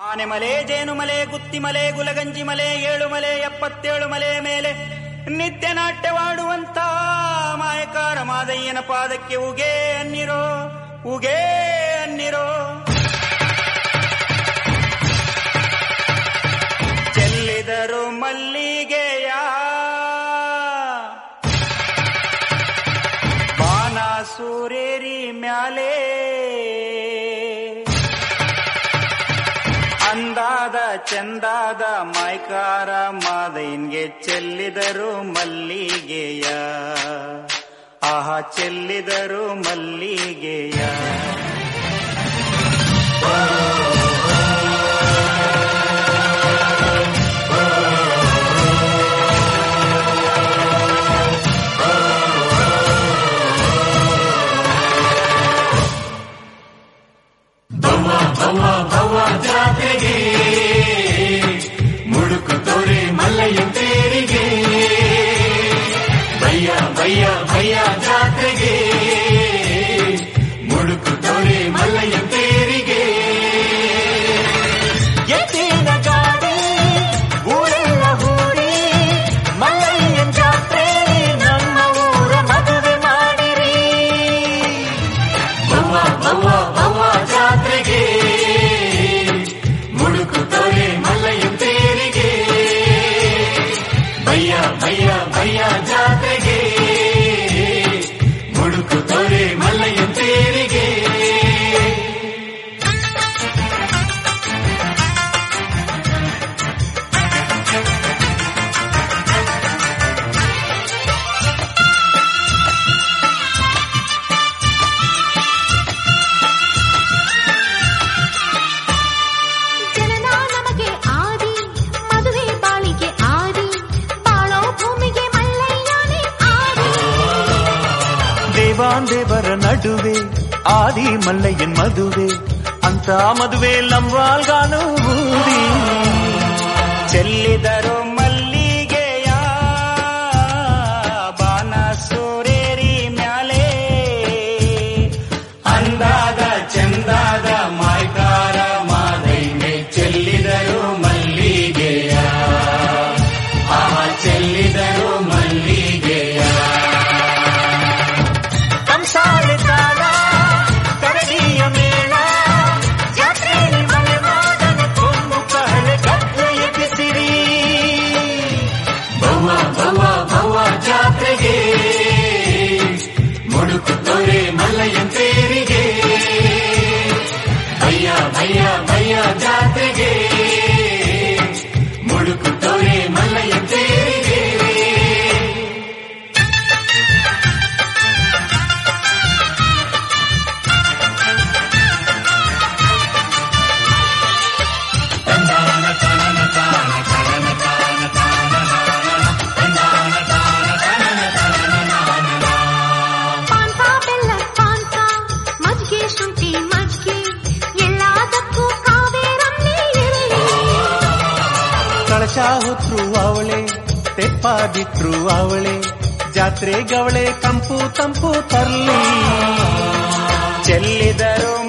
ಆನೆ ಮಲೆ ಜೇನು ಮಲೆ ಗುತ್ತಿ ಮಲೆ ಗುಲಗಂಜಿ ಮಲೆ ಏಳು ಮಲೆ ಎಪ್ಪತ್ತೇಳು ಮಲೆ ಮೇಲೆ ನಿತ್ಯ ನಾಟ್ಯವಾಡುವಂತ ಮಾಯಕಾರ ಮಾದಯ್ಯನ ಪಾದಕ್ಕೆ ಉಗೇ ಅನ್ನಿರೋ ಉಗೇ ಅನ್ನಿರೋ ಚೆಲ್ಲಿದರು ಮಲ್ಲಿಗೆಯ ಬಾನ ಸೂರೇರಿ ಮ್ಯಾಲೆ ಅಂದಾದ ಚಂದಾದ ಮಾಯ್ಕಾರ ಮಾದೈನ್ಗೆ ಚೆಲ್ಲಿದರು ಮಲ್ಲಿಗೆಯ ಆಹಾ ಚೆಲ್ಲಿದರು ಮಲ್ಲಿಗೆಯ ಜಾತ್ರೆಗೆ ಮುಡುಕು ತೋರೆ ಮಲ್ಲಯ್ಯ ತೇರಿಗೆ ಭಯ್ಯ ಭಯ್ಯ ಭಯ್ಯ ಜಾತ್ರೆಗೆ ಮುಡುಕು ತೋರೆ ಮಲ್ಲಯ್ಯ ತೇರಿಗೆ ಎತ್ತಿನ ಗಾಡಿ ಊರೆಲ್ಲ ಹೂಡಿ ಮಲ್ಲಯ್ಯನ್ ಜಾತ್ರೆ ನಮ್ಮ ಊರ ಮದುವೆ ಮಾಡಿರಿ ಭವ್ವ ಭವ್ವ ಭವ್ವ ಜಾತ್ರೆಗೆ ಮುಡುಕು ತೋರೆ ಮಲ್ಲಯ್ಯ ತೇರಿಗೆ ಭಯ್ಯ ಭಯ್ಯ ಭಯ್ಯ ಜಾತ್ರೆಗೆ ಮುಡುಕು ತೋರೆ ಮಲ್ಲಯ್ಯ ತೇರಿಗೆ ಜನನ ನಮಗೆ ಆದಿ ಮದುವೆ ಬಾಳಿಗೆ ಆದಿ ಬಾಳೋ ಭೂಮಿಗೆ ಮಲ್ಲಯ್ಯನೇ ಆದಿ ದೇವಾಂದೇವರ ನಡುವೆ ಆದಿ ಮಲ್ಲಯ್ಯನ್ ಮದುವೆ ಅಂತ ಮದುವೆ ಲಂಬಾಲ್ಗಾನು ಊರಿ ಚೆಲ್ಲಿದರು ಮಲ್ಲಿಗೆಯ ಬಾನ ಸೂರೇರಿ ಮ್ಯಾಲೆ ಅಂದಾದ ಚಂದಾದ ಮಾಯ್ಕಾರ ಮಾದೈನೆ ಚೆಲ್ಲಿದರು ಮಲ್ಲಿಗೆಯ ಆ ಚೆಲ್ಲಿದರು ಮಲ್ಲಿಗೆಯ ಕಂಸಾಳೆ ತಾಳ ಕರಡಿಯ ಮೇಳ ಜಾತ್ರೆಯಲ್ಲಿ ಮಲೆ ಮಾಡನ ಕೊಂಬು ಕಹಳೆ ಕತ್ತು ಎಬ್ಬಿಸಿರಿ ಭವ್ವ ಭವ್ವ ಭವ್ವ ಜಾತ್ರೆಗೆ ಮುಡುಕು ತೋರೆ ಮಲ್ಲಯ್ಯ ತೇರಿಗೆ ಭಯ್ಯ ಭಯ್ಯ ಭಯ್ಯ ಜಾತ್ರೆಗೆ ಮುಡುಕು ತೋರೆ ಮಲ್ಲಯ್ಯ ತೇರಿಗೆ ಪಾನ್ಕ ಬೆಲ್ಲ ಪಾನ್ಕ ಮಜ್ಜಿಗೆ ಶುಂಠಿ ಮಜ್ಜಿಗೆ ಎಲ್ಲದಕ್ಕೂ ಕಾವೇರಮ್ಮೆ ಇರಲಿ ಕಳಶ ಹೊತ್ರು ಅವಳೆ ತೆಪ್ಪ ಬಿಟ್ರು ಅವಳೆ ಜಾತ್ರೆ ಗವಳೆ ತಂಪು ತಂಪು ತರ್ಲಿ ಚೆಲ್ಲಿದರು